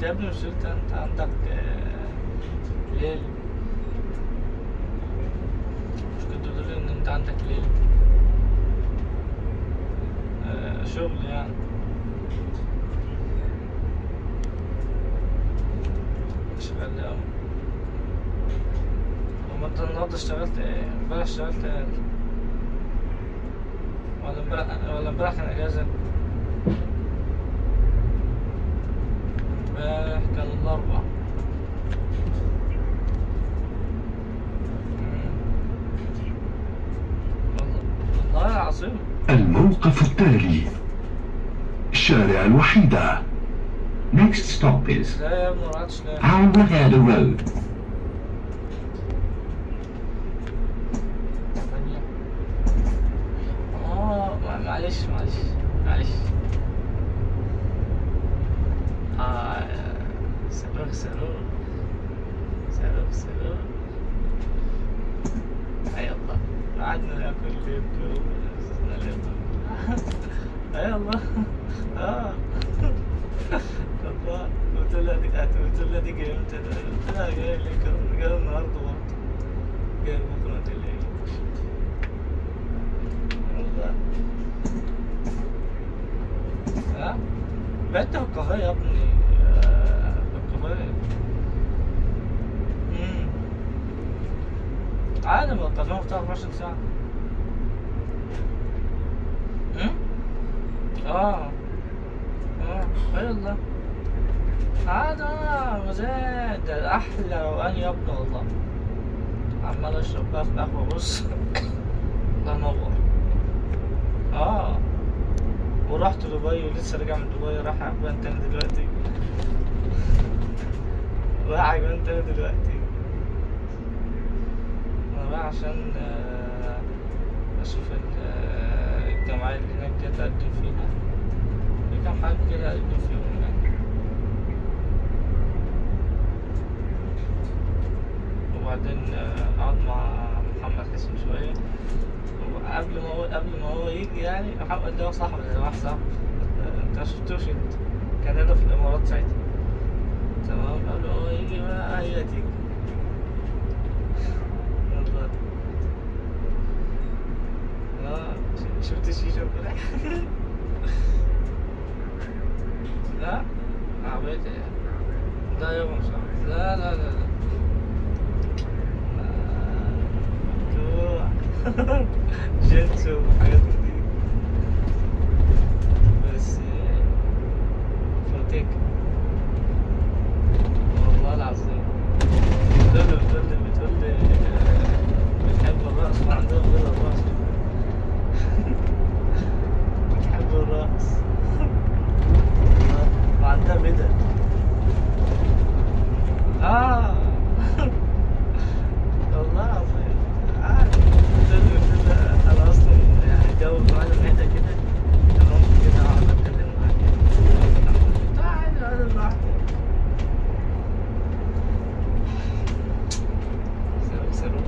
يا ابني مش قلت انت عندك آه، ليل مش كنت بتقول ان انت عندك ليل آه، شغل يعني اشتغل اوي هو انت النهارده اشتغلت ايه؟ امبارح اشتغلت ايه؟ ولا امبارح ولا امبارح كان اجازة؟ امبارح كان الأربع مم. والله والله العظيم الموقف التالي شارع الوحيدة Next stop is لا يا ابني مراتش لا Almagada Road. ثانية اه ما- معلش معلش معلش اه صاروخ صاروخ صاروخ صاروخ اي الله قعدنا ناكل لب ونزلنا لب اي الله اه الله قلت لها دي قلت لها دي جايه امتى قلت لها جايه لك جايه النهارده برضه جايه بكره ما تقلقيش والله ها بعت في القاهرة يا ابني آه، في القاهرة امم عادي ما القاهرة مفتوحة 24 ساعة امم اه اه اي والله عادي اه مزاج ده احلى روقان يا ابني والله عمال اشرب بقى في قهوة بص الله ينور اه ورحت دبي ولسه راجع من دبي رايح عجبان تاني دلوقتي رايح عجبان تاني دلوقتي انا رايح عشان آه، اشوف ال- آه، الجمعية اللي هناك دي اتقدم فيها في كام حاجة كده اقدم فيهم هناك وبعدين آه، اقعد مع محمد حسين شوية قبل ما هو قبل ما هو يجي يعني محمد ده صاحبي ده واحد صاحبي انت ما شفتوش انت كان هنا في الامارات ساعتها تمام قبل ما هو يجي بقى هي تيجي والله اه ش- شفت الشيشة امبارح لا عبيت لا يابا مش عبيط. لا لا لا لا ممدوح جيتسو وحاجات من دي بس فوتيك والله العظيم بتقول لي بتقول لي بتقول لي آه، بتحب الرقص وعندهم غير الرقص بتحب الرقص وعندها بدل اه والله العظيم عادي قلت له قلت له انا اصلا يعني جو معانا بعيدة كده أنا ممكن كده اقعد اتكلم معاك قلت له عادي اقعد لوحدي سلام سلام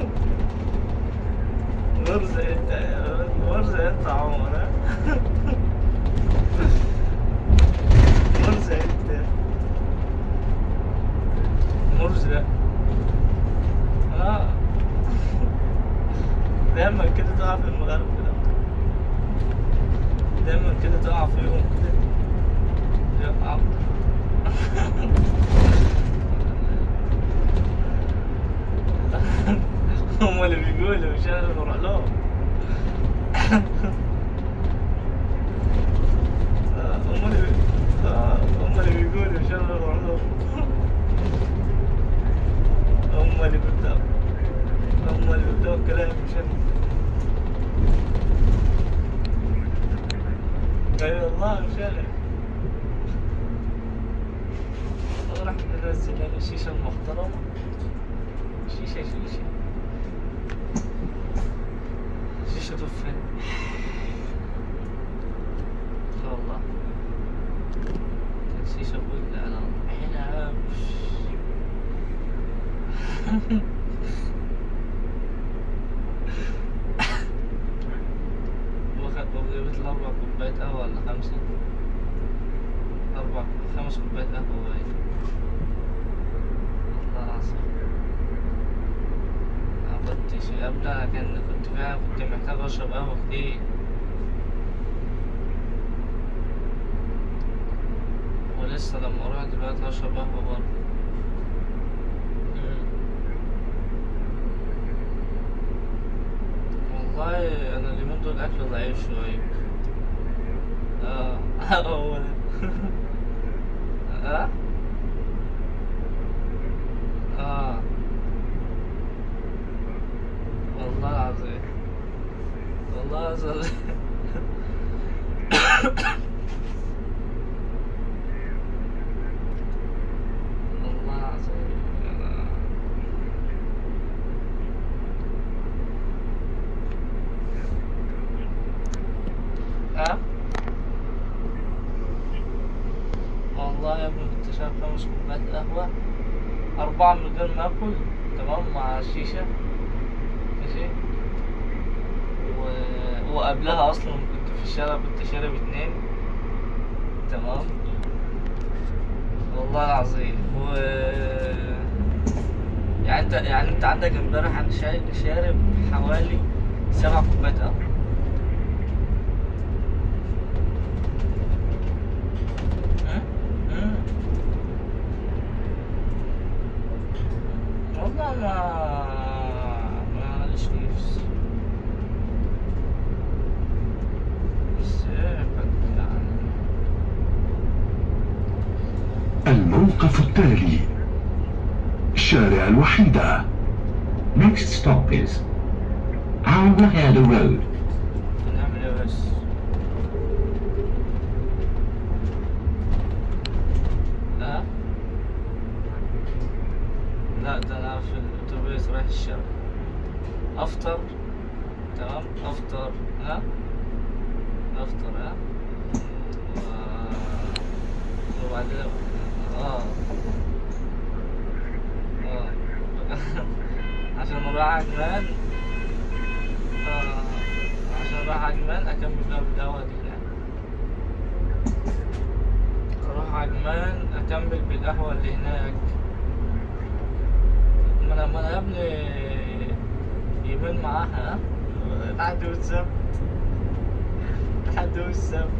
مرزق انت مرزق انت يا عمر ها مرزق انت مرزق اه دايما كده تقع في المغرب كده دايما كده تقع فيهم كده يقع هم اللي بيقولوا مش انا اللي بروح لهم آه، هم اللي بي- آه، هم اللي بيقولوا مش انا اللي بروح لهم هم اللي بيبدأوا هم اللي بيبدأوا الكلام مش انا اي والله مش انا راح ننزل لنا الشيشة المحترمة شيشة شيشة شيشة تفاح والله كان شيشة فل على عنب واخد وجبت الأربع كوبايات قهوة ولا خمسة أربع خمس خمس كوبايات قهوة باين والله العظيم أنا كنت ش- قبل أنا كان كنت فعلا كنت محتاج أشرب قهوة كتير ولسه لما أروح دلوقتي هشرب قهوة برضه مم. والله أنا اليومين دول أكل ضعيف شوية اه هو ده اه اه والله العظيم والله العظيم والله العظيم أنا ها والله يا ابني كنت شارب خمس كوبايات قهوة أربعة من غير ما آكل تمام مع الشيشة ماشي و... وقبلها أصلا كنت في الشارع كنت شارب اتنين تمام والله العظيم و يعني انت يعني انت عندك امبارح انا شا- شارب حوالي سبع كوبايات قهوة ها؟ ها؟ والله ما ماليش نفس بس ايه كنت يعني الموقف التالي شارع الوحيدة Next stop is Alwahada Road. هنعمل ايه بس لا لا ده انا في الاتوبيس رايح الشارع افطر تمام افطر ها افطر ها و- وبعدين اه اه عشان اروح عجمان آه، عشان اروح عجمان اكمل بقى بالقهوة دي هناك اروح عجمان اكمل بالقهوة اللي هناك ما انا ما انا يا ابني يومين معاها ها؟ لحد يوم السبت لحد يوم السبت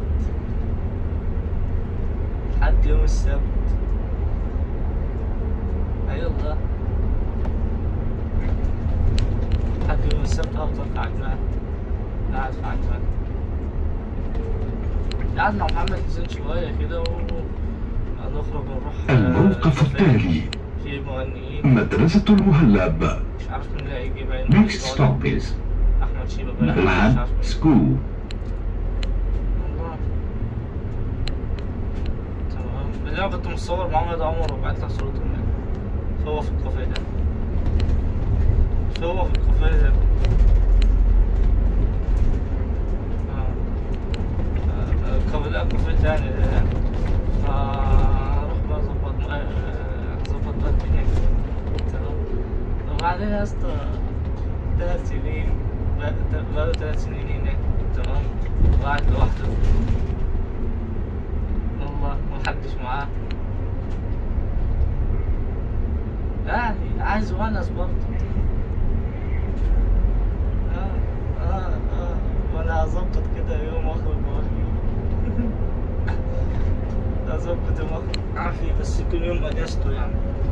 لحد يوم السبت اي والله لحد يوم السبت هفضل في عجمان قاعد في عجمان قاعد مع محمد حسين شوية كده ونخرج ونروح آه، الموقف كافيه. التالي في مغنيين مدرسة المهلب مش عارف مين اللي هيجي باين Next stop is أحمد شيبة باين مش Nahad عارف مين. School. والله. تمام اللي انا كنت مصور مع محمد عمر وبعت لك صورته هناك هو في الكافيه ده هو في الكافيه ده آه. آه، الكافيه ده كافيه تاني ده فاروح بقى اظبط آه، اظبط بقى الدنيا كده. تمام وبعدين يا اسطى ثلاث سنين بقى- بقاله ثلاث سنين هناك تمام وقاعد لوحده والله محدش معاه يعني عايز ونس برضه اه اه اه وانا هظبط كده يوم واخرج واخرج هظبط يوم اخرج عافية بس يكون يوم اجازته يعني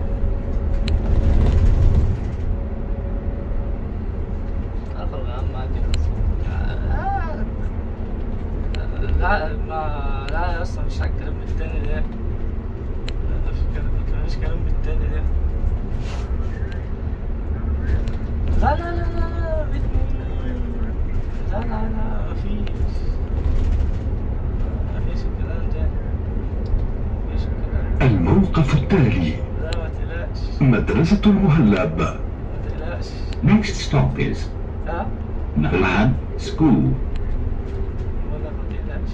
اخرج يا عم عادي بس. آه. لا ما لا يا اسطى مش على الكلام التاني ده لا، مش كلام مش كلام التاني ده لا لا لا لا بيتني لا لا لا مفيش مفيش الكلام ده مفيش الكلام ده الموقف التالي لا ما تقلقش مدرسة المهلب ما تقلقش Next stop is ها Nahad School. ولا ما تقلقش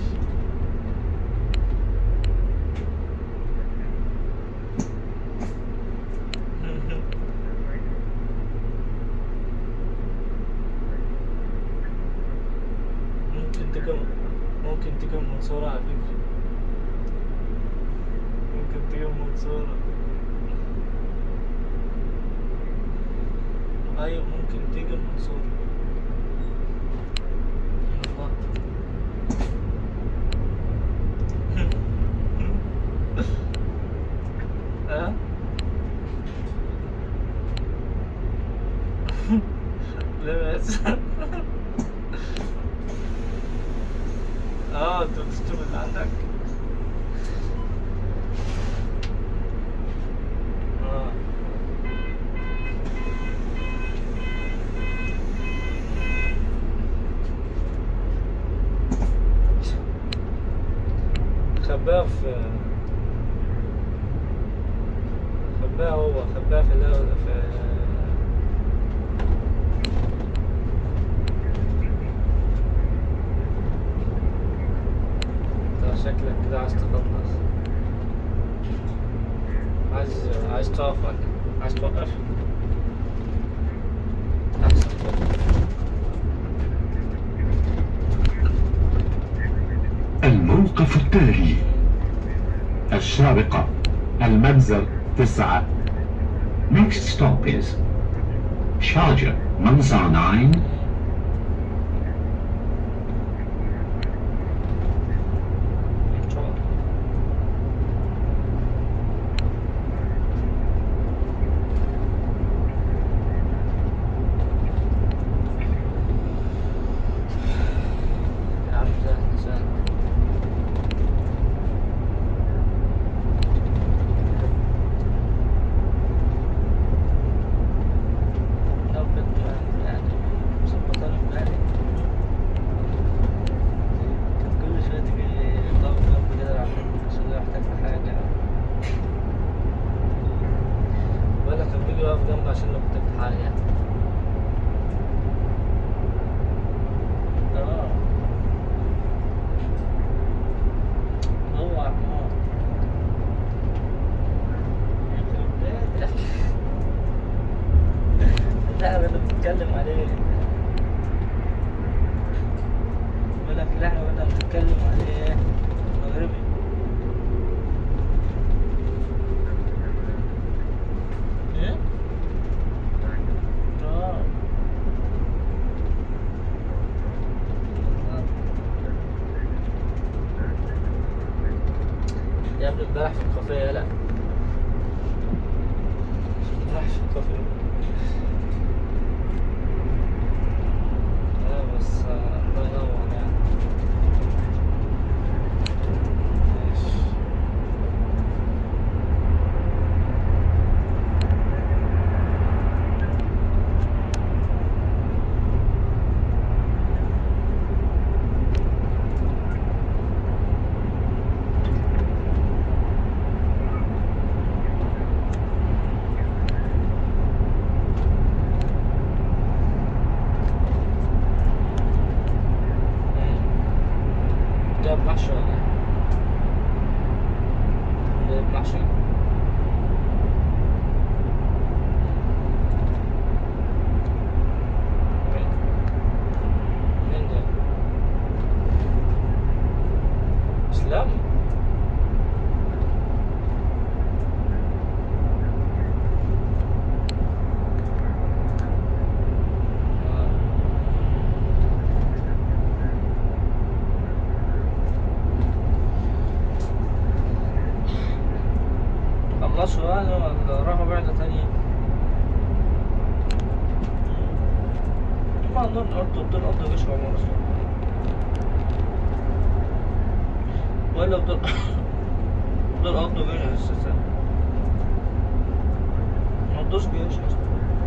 ممكن تكون ممكن تكون منصورة على فكرة المنصورة أيوة ممكن تيجي المنصورة والله. ها لا بس اه انت بتشتم اللي عندك اه خباه في خباه هو خباه في الأول في انت شكلك كده عايز تخلص عايز عايز تقف ولا إيه؟ عايز توقف احسن الموقف التالي الشارقة المنزل تسعة Next stop is Sharjah Mansar 9 ان شاء الله يا عم سهل سهل لو كنت يعني مظبطة لك بالي كان كل شوية تجي ضغط جنب كده عشان عشان لو احتاج في حاجة ولا كان بيجي يقف جنبي عشان لو احتجت حاجة اه هو عمار يخرب بيتك اللعبة اللي بتتكلم عليه بقول لك اللعبة اللي بتتكلم عليه ايه مغربي ايه؟ اه يا ابني امبارح في الكافيه لا امبارح في الكافيه لا بس آه، الله ينور يعني ماشي مم. جاب محشي ولا ايه؟ جاب محشي مين؟ مين ده؟ اسلام؟ آه. خلصوا يعني ولا راحوا بعدة تانية؟ طبعا دول الأرض دول الأرض جيش عمر أصلا ولا دول دول الأرض جيش أساسا ما ردوش جيش أصلا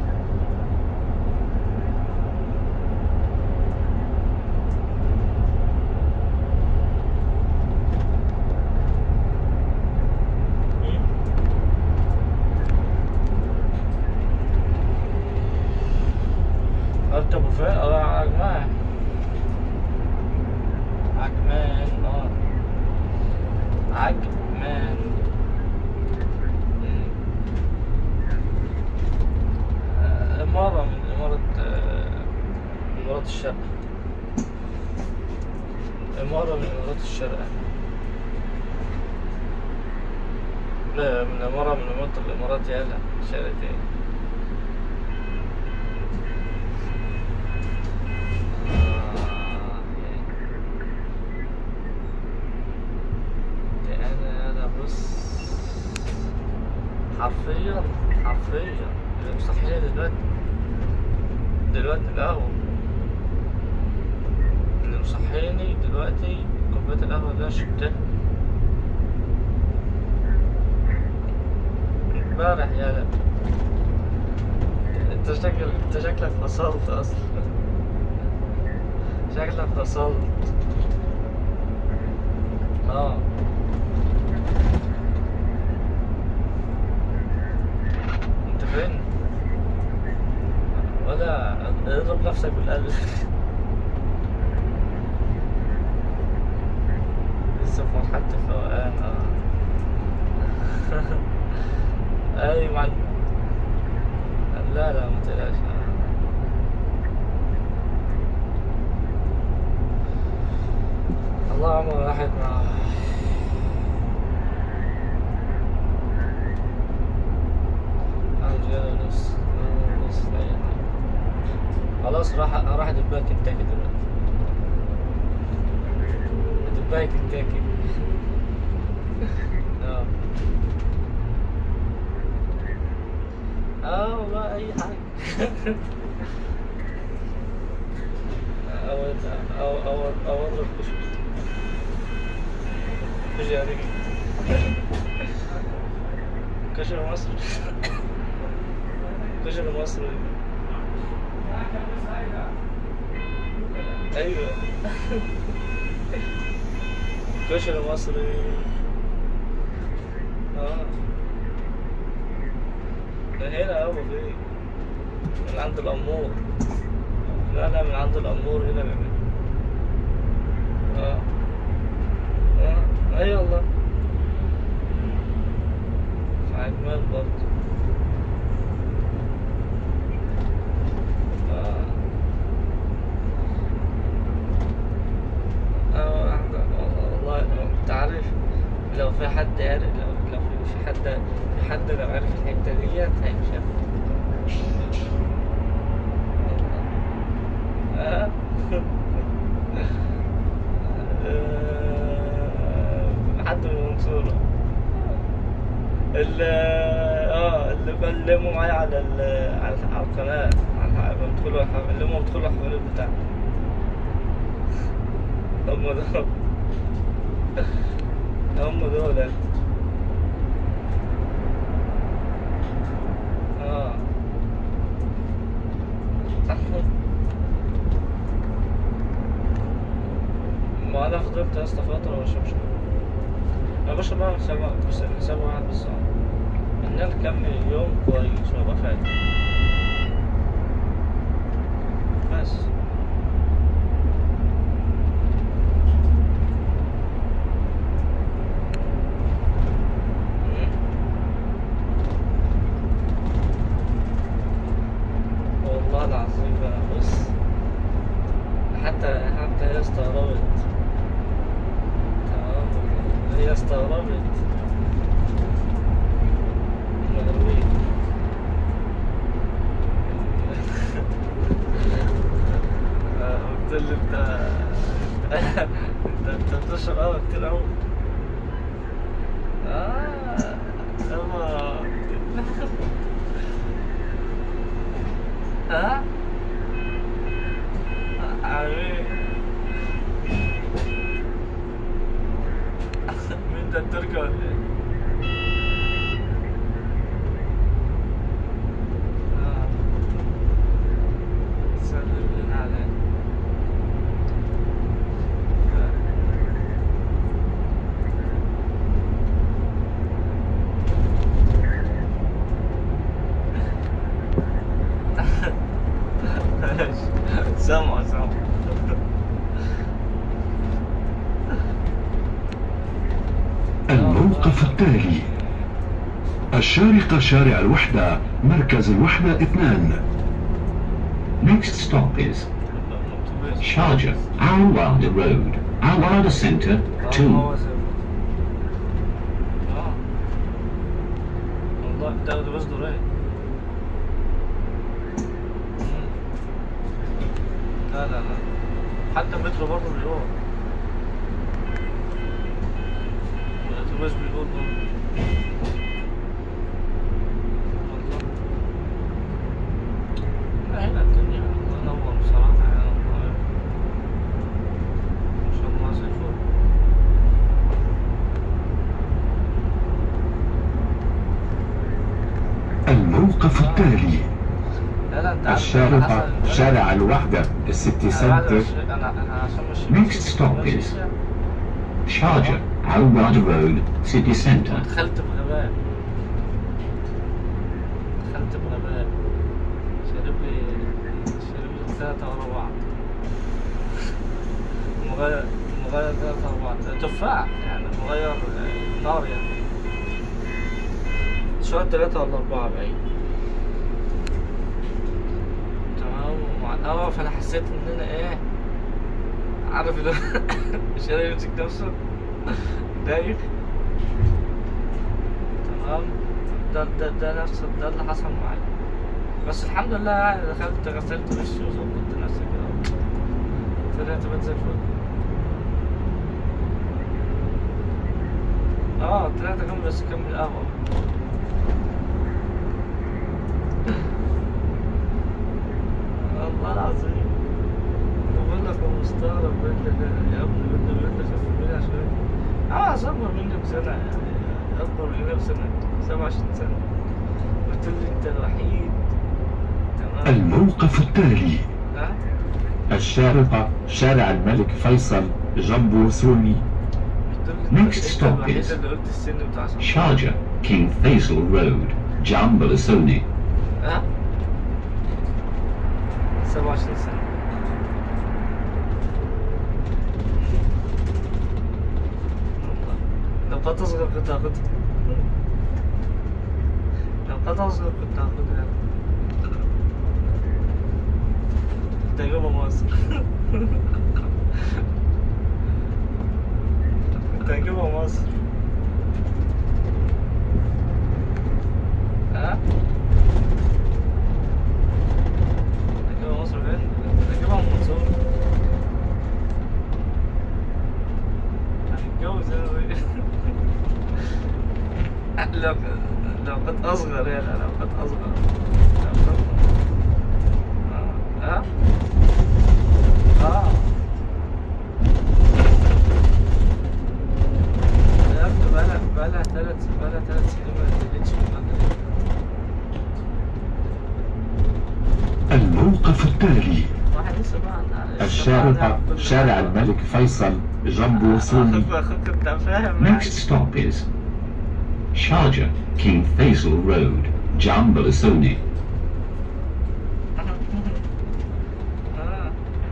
مم. أنت أبو فين؟ أه عجمان عجمان أه عجمان مم. آه، إمارة من إمارة آه، إمارات الشرق إمارة من إمارات الشرق لا من الإمارات من الإمارات الإمارات يلا شارع تاني آه، ده أنا أنا بص حرفيا حرفيا اللي مصحيني دلوقتي دلوقتي القهوة اللي مصحيني دلوقتي كوباية القهوة اللي أنا شربتها امبارح يالا انت شكل انت شكلك فصلت اصلا شكلك فصلت اه انت فين ولا اضرب نفسك بالقلب لسه في مرحلة الفوقان اه اي مع لا لا ما تقلقش الله عمر واحد مع رجال نص نص خلاص راح راح دباك كنتاكي دلوقتي دباك كنتاكي اه اه والله اي حاجه او او او او اضرب كشك مش يعني كشر مصر كشر مصر ايوه كشر مصري اه من هنا أبو فين من عند الأمور لا لا من عند الأمور هنا من اه اه أي والله في عجمان برضه اه اه واحدة- والله انت عارف لو في حد عارف لو لو في في حد في حد لو عارف الحتة ديت هيمشي آه. آه، حد من المنصورة اللي اه اللي بلموا معايا على ال على على القناة على الح- لما بيدخلوا الح- اللي هم بيدخلوا الحفلات بتاعتي هم دول هم دول اه ما انا فضلت يا اسطى فترة ما بشربش انا بشرب بقى لسبب بس لسبب واحد بس ان انا اكمل اليوم كويس وابقى فايق بس مم. والله العظيم بقى بص حتى حتى هي استغربت تمام هي استغربت مغربين آه، قلت له انت انت انت بتشرب قهوة كتير قوي اه يلا ها حبيبي مين ده التركي ولا ايه؟ آه. سلم لنا عليه سمع سمع الموقف التالي الشارقة شارع الوحدة مركز الوحدة اثنان Next stop is Sharjah Al Wada Road Al Wada Center 2 اه ده ده بس دورين مم. لا لا لا حتى المترو برضه بيقول الاتوبيس بيقول برضه والله لا هنا الدنيا الله ينور بصراحة يعني والله ما شاء الله زي الفل الموقف التالي لا لا انت عارف الشارقة حسن- شارع الوحدة السيتي أنا بعد سنتر مش- انا انا عشان مش Next stop ماشي is- فيها. شارجة عواد رود سيتي سنتر دخلت بغباء دخلت بغباء شرب لي شرب لي ثلاثة ورا بعض مغير مغير ثلاثة ورا بعض تفاح يعني مغير آه، نار يعني شوية ثلاثة ولا أربعة بعيد تمام ومع الهوا فأنا حسيت إن أنا إيه عارف اللي هو مش قادر يمسك نفسه دايخ تمام ده ده ده نفس ده اللي حصل معايا بس الحمد لله يعني دخلت غسلت وشي وظبطت نفسي كده طلعت بقيت زي الفل اه طلعت اكمل بس اكمل قهوة والله العظيم بقول لك هو مستغرب بيقول لي يا ابني بيقول لي بيقول لي خف مني عشان اه اصغر مني بسنة يعني اكبر مني بسنة 27 سنة قلت له انت الوحيد تمام الموقف التالي ها الشارقة شارع الملك فيصل جنب سوني قلت له انت Next انت stop الوحيد is اللي قلت السن بتاع صاحبي. شارجة كينج فيصل رود جنب سوني ها 27 سنة والله. لو كنت أصغر كنت هاخدها لو كنت أصغر كنت هاخدها كنت هجيبها مصر كنت هجيبها مصر ها؟ هجيبها مصر فين؟ هجيبها من منصور هنتجوز انا وهي. لو لو كنت اصغر يعني لو كنت اصغر لو كنت اه اه اه يا ابني بقالها بقالها ثلاث بقالها ثلاث سنين ما نزلتش من المادة دي الموقف التالي واحد لسه بقى عن- الشارقة كل شارع حاجة. الملك فيصل جنب سوني اخوك اخوك انت فاهم يعني. Next stop is Sharjah King Faisal Road جنب سوني آه.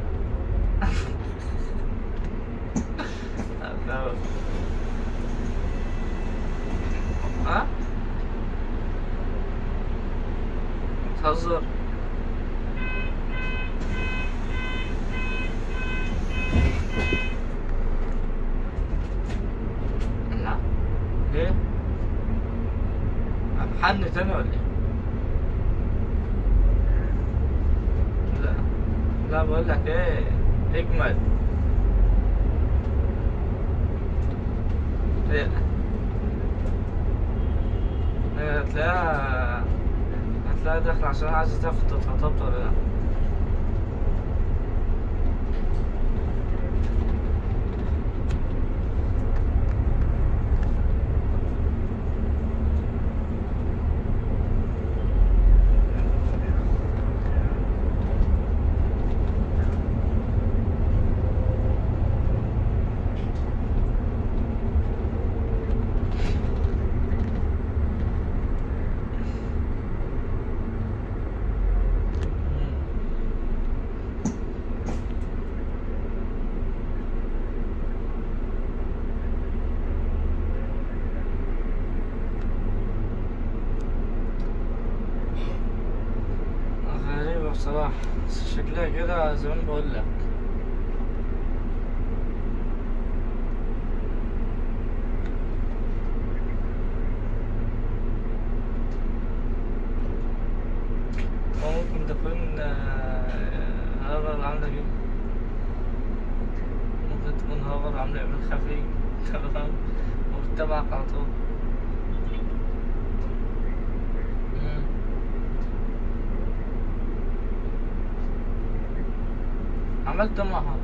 فاهم. ها؟ بتهزر لا ليه؟ حن تاني ولا ايه؟ لا لا بقول لك ايه اجمل هي هي هتلاقيها هتلاقيها داخلة عشان عايزة تعرف انت اتخطبت ولا لا غريبة بصراحة بس شكلها كده زي ما بقول لك تكون آه، هاجر عاملة كده ممكن تكون هاجر عاملة إيميل خفي تمام وبتتابعك على طول مم. عملت إيه معها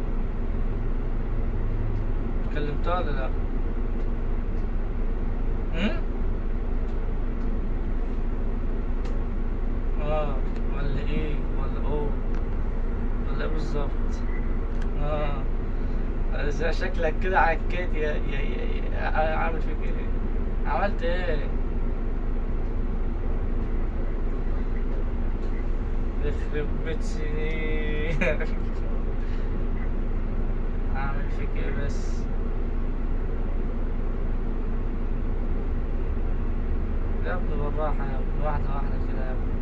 كلمتها ولا لا؟ مم؟ اه ولا ايه ولا اوه ولا ايه بالظبط اه زي شكلك كده عكيت يا يا يا, يا عامل فيك ايه عملت ايه يخرب بيت سنين اعمل فيك ايه بس يا ابني بالراحة يا ابني واحدة واحدة كده يا ابني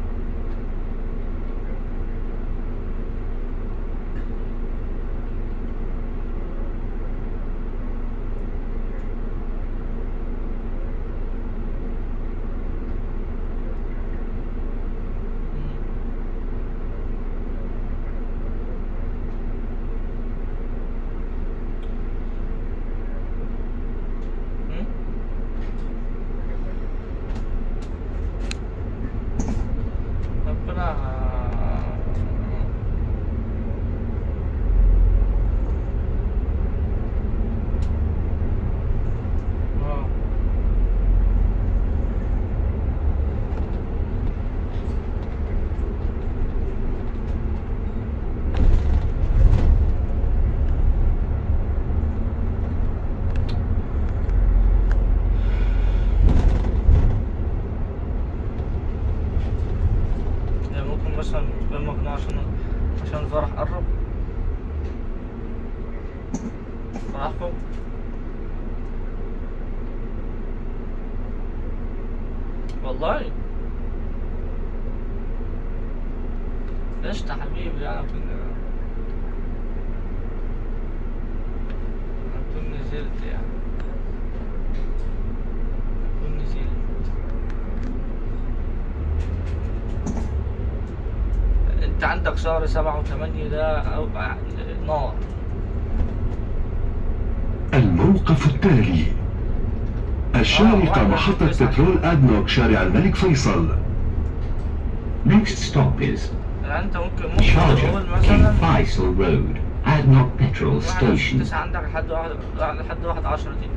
مم. ربنا اه يعني ممكن مثلا تكون مقنعة عشان عشان الفرح قرب فرحكم والله قشطة حبيبي يعني كنا أكون نزلت يعني أكون نزلت انت عندك شهر سبعة وثمانية ده أو نار الموقف التالي الشارقة محطة بترول أدنوك شارع الملك فيصل Next stop is يعني انت ممكن ممكن Sharjah, تقول King مثلا Faisal Road, Adnoc Petrol واحد Station. تسعة عندك لحد واحد لحد واحد عشرة دي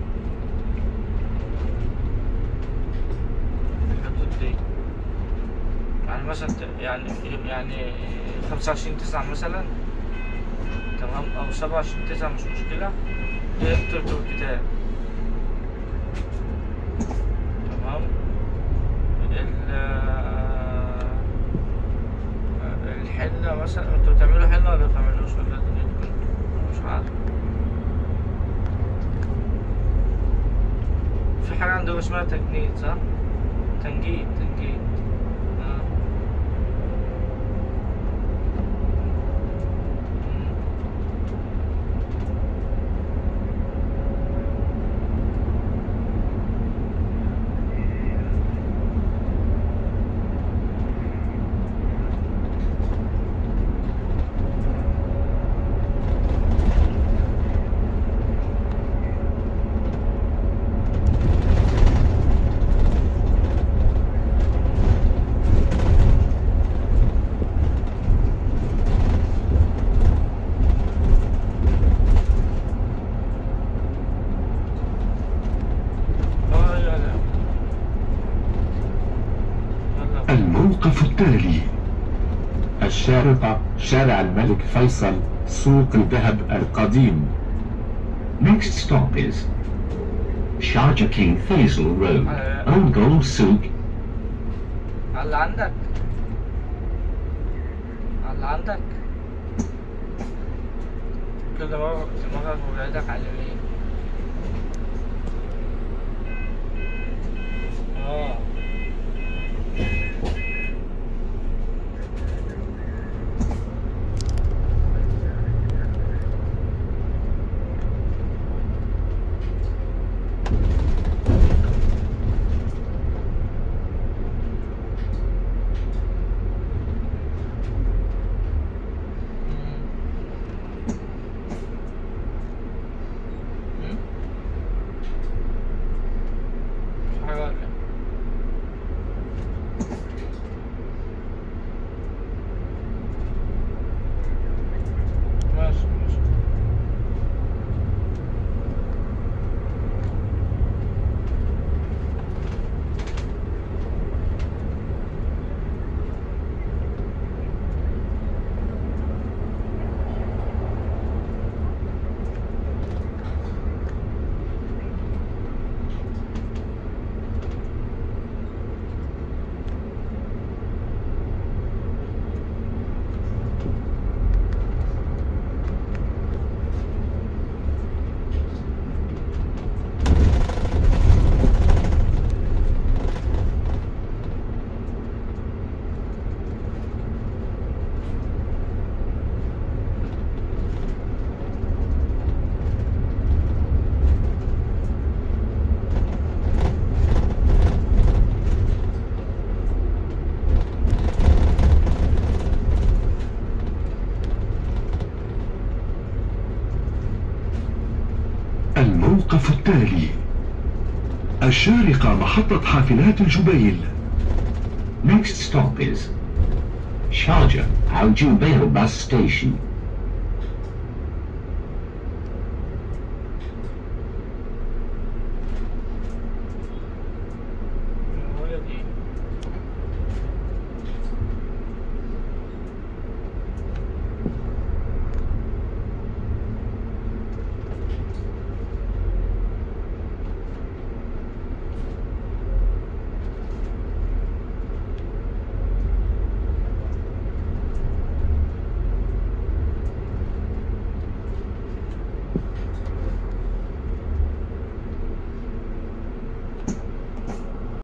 الحدود دي يعني مثلا ت- يعني يعني خمسة وعشرين تسعة مثلا تمام أو سبعة وعشرين تسعة مش مشكلة دي اكتب الكتاب تمام ال الحنة مثلا انتوا بتعملوا حنة ولا بتعملوش ولا دنيتكم مش عارف في حاجة عندهم اسمها تجنيد صح؟ تنجيد تنجيد آه. مم. اه يا لا يلا الموقف التالي الشارقة شارع الملك فيصل سوق الذهب القديم Next stop is Sharjah King Faisal Road, Uh, Old Gold Souk, على اللي عندك على اللي عندك كده دماغك دماغك وبعيدك على اليمين اه التالي الشارقة محطة حافلات الجبيل Next stop is Sharjah Al Jubail bus station.